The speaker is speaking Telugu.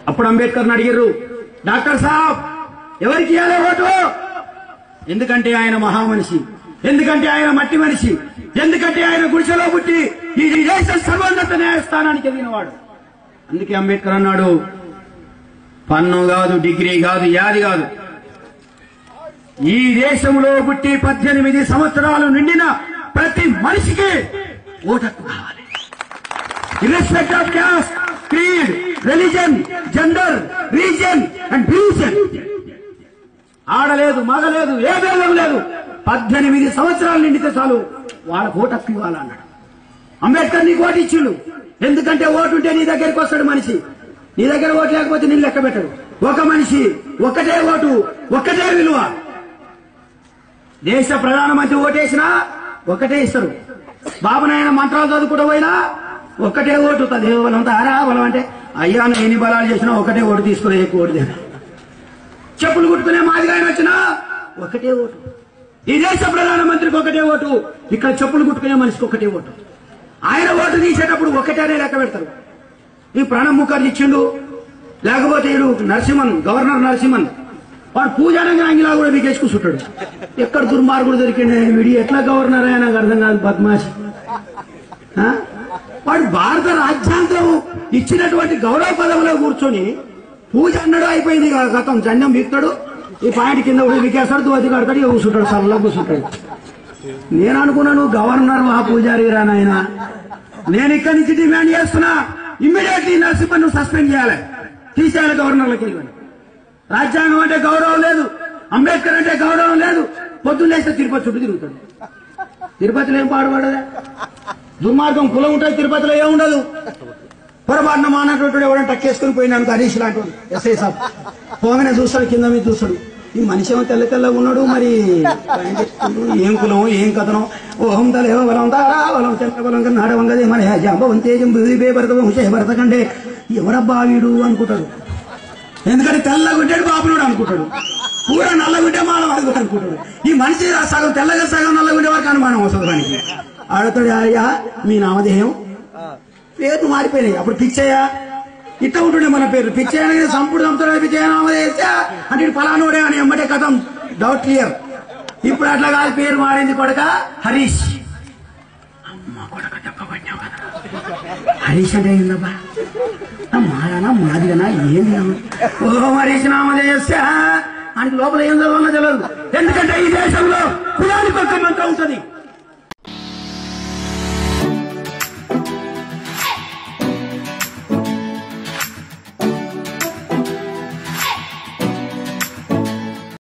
అప్పుడు అంబేద్కర్ని అడిగారు డాక్టర్ సాబ్ ఎవరికి ఇవ్వాలి ఓటు ఎందుకంటే ఆయన మహామనిషి ఎందుకంటే ఆయన మట్టి మనిషి ఎందుకంటే ఆయన గుడిసెలో పుట్టి ఈ దేశ సర్వోన్నత న్యాయస్థానానికి ఎదిగినవాడు అందుకే అంబేద్కర్ అన్నాడు పన్ను కాదు డిగ్రీ కాదు యాది కాదు ఈ దేశంలో పుట్టి పద్దెనిమిది సంవత్సరాలు నిండిన ప్రతి మనిషికి ఓటక్కు కావాలి irrespective of caste creed religion gender region and region ఆడలేదు మగలేదు ఏ భేదం లేదు పద్దెనిమిది సంవత్సరాలు నిండితే చాలు వాళ్ళకు ఓటు హక్కు ఇవ్వాలన్నాడు అంబేద్కర్ నీకు ఓటు ఇచ్చిండు ఎందుకంటే ఓటు ఉంటే నీ దగ్గరికి వస్తాడు మనిషి నీ దగ్గర ఓటు లేకపోతే నేను లెక్క పెట్టడు ఒక మనిషి ఒక్కటే ఓటు ఒక్కటే విలువ దేశ ప్రధానమంత్రి ఓటేసినా ఒకటే ఇస్తారు బాబునాయన మంత్రాలు చదువుకుంటూ పోయినా ఒక్కటే ఓటు తదే బలం తారా బలం అంటే అయ్యా నువ్వు ఎన్ని బలాలు చేసినా ఒకటే ఓటు తీసుకునే ఎక్కువ ఓటు తిన చెప్పులు కుట్టుకునే మాదిగాయన వచ్చినా ఒకటే ఓటు ఈ దేశ ప్రధానమంత్రికి ఒకటే ఓటు ఇక్కడ చెప్పులు కుట్టుకునే మనిషికి ఒకటే ఓటు ఆయన ఓటు తీసేటప్పుడు ఒకటేనే లెక్క పెడతారు ఈ ప్రణబ్ ముఖర్జీ ఇచ్చిండు లేకపోతే ఈడు నరసింహన్ గవర్నర్ నరసింహన్ వాడు పూజారంగా అంగిలా కూడా వీకేసి కూర్చుంటాడు ఎక్కడ దుర్మార్గుడు దొరికిండే వీడి ఎట్లా గవర్నర్ అయినా నాకు అర్థం కాదు బద్మాషి ఆ? వాడు భారత రాజ్యాంగం ఇచ్చినటువంటి గౌరవ పదవిలో కూర్చొని పూజ అన్నాడు అయిపోయింది ఇక గతం జన్యం బీక్తాడు ఈ పాయింట్ కింద కూడా వికేస్తాడు దువతి కడతాడు ఇక కూర్చుంటాడు సరళ కూర్చుంటాడు నేను అనుకున్నాను గవర్నర్ ఆ పూజారి రా నాయన నేను ఇక్కడి నుంచి డిమాండ్ చేస్తున్నా ఇమ్మీడియట్లీ నరసింహన్ సస్పెండ్ చేయాలి తీసేయాలి గవర్నర్లకి వెళ్ళి రాజ్యాంగం అంటే గౌరవం లేదు అంబేద్కర్ అంటే గౌరవం లేదు పొద్దున్న లేస్తే తిరుపతి చుట్టూ తిరుగుతాడు తిరుపతిలో ఏం పాడుపడదా దుర్మార్గం కులం ఉంటుంది తిరుపతిలో ఏముండదు పొరపాటున మానటువంటి ఎవరైనా టక్కేసుకుని పోయినాను హరీష్ లాంటి ఎస్ఐ సాబ్ పోగానే చూస్తాడు కింద మీద చూస్తాడు ఈ మనిషి ఏమో తెల్ల తెల్లగా ఉన్నాడు మరి ఏం చేస్తున్నాడు? ఏం కులం ఏం కథనం ఓహం తలేవ బలం తారా బలం తెల్ల బలం కన్నా ఆడవంగదే మన జాంబవం తేజం బే భరత వంశ భరత కంటే ఎవరబ్బా వీడు అనుకుంటాడు ఎందుకంటే తెల్లగుంటాడు బాబునుడు అనుకుంటాడు కూర నల్లగుంటే మానవ అనుకుంటాడు ఈ మనిషి ఆ సగం తెల్లగా సగం నల్లగుంటే వరకు అనుమానం వస్తుంది వానికి ఆడతాడు అయ్యా మీ నామధేయం పేర్లు మారిపోయినాయి అప్పుడు పిచ్చయ్య ఇట్లా ఉంటుండే మన పేరు పిచ్చయ్య అనేది సంపుడు చంపుతాడు పిచ్చయ్య నామధేయస్య అంటే ఇటు ఫలానోడే అని ఎమ్మటే కథం డౌట్ క్లియర్ ఇప్పుడు అట్లా కాదు పేరు మారింది కొడక హరీష్ అమ్మ కొడక చెప్పబడినావు కదా హరీష్ అంటే ఏందబ్బా నా మాయనా మాదిగనా ఏంది ఓ హరీష్ నామధేయస్య ఆయనకి లోపల ఏం చదవాలో తెలియదు ఎందుకంటే ఈ దేశంలో కులానికి ఒక మంత్రం ఉంటుంది